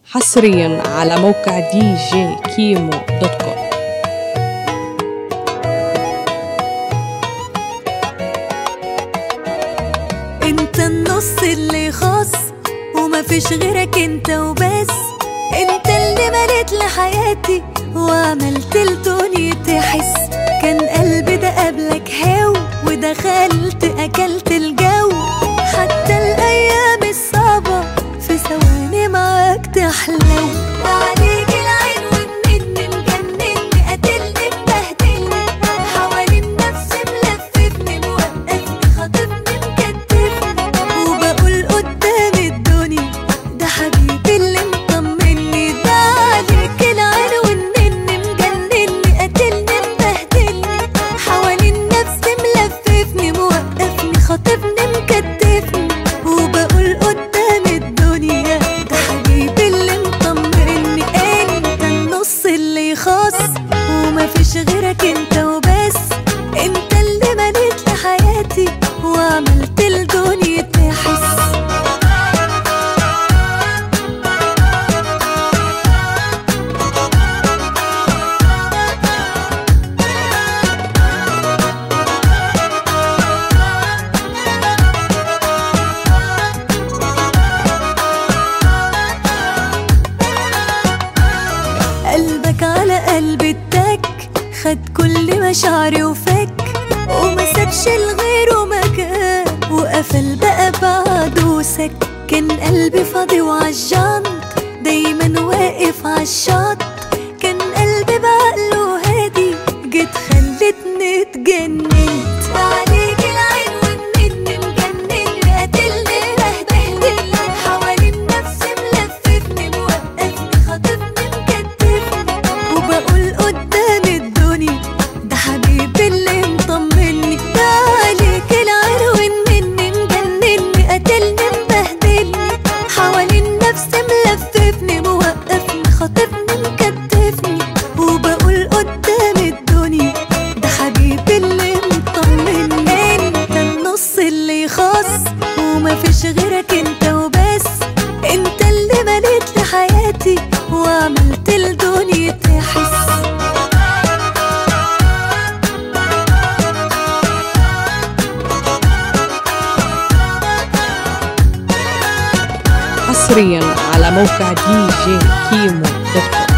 حصريا على موقع دي جي كيمو دوت كوم انت النص اللي خاص وما فيش غيرك انت وبس انت اللي مليت لحياتي وعملت الدنيا تحس كان قلبي ده قبلك هاو ودخلت اكلت الجو حتى الايام الصعبة في ثواني معاك تحلو عليك العين والنن مجنني قاتلني مبهدلني حوالين نفسي ملففني موقفني خاطفني مكتفني وبقول قدام الدنيا ده حبيبي اللي مطمني ده عليك العين والنن مجنني قاتلني مبهدلني حوالين نفسي ملففني موقفني خاطفني مكتفني وبقول قدام الدنيا ده حبيبي اللي مطمني انت النص اللي خاص ومفيش غيرك انت وبس انت اللي مليت لحياتي وعملت الدنيا تحس قلبك على قلبي اتك خد كل مشاعري وفك وما سابش لغيره مكان وقفل بقى بعد وسكن قلبي فاضي وعالجنط دايما واقف عالشط كان قلبي بعقله هادي جيت خلتني اتجننت عليك العين والنن مجنني قاتلني بهدلني حوالين نفسي ملففني موقفني خاطفني مكتفني وبقول قدام الدنيا ده حبيبي اللي مطمني ده عليك العين والنن مجنني قاتلني مبهدلني حوالين نفسي ملففني موقفني خاطفني مكتفني وبقول قدام الدنيا ده حبيبي اللي مطمني انت النص اللي خاص ومفيش غيرك انت وبس انت اللي مليت لحياتي وعملت الدنيا تحس حصريا على موقع دي جي كيمو دوت كوم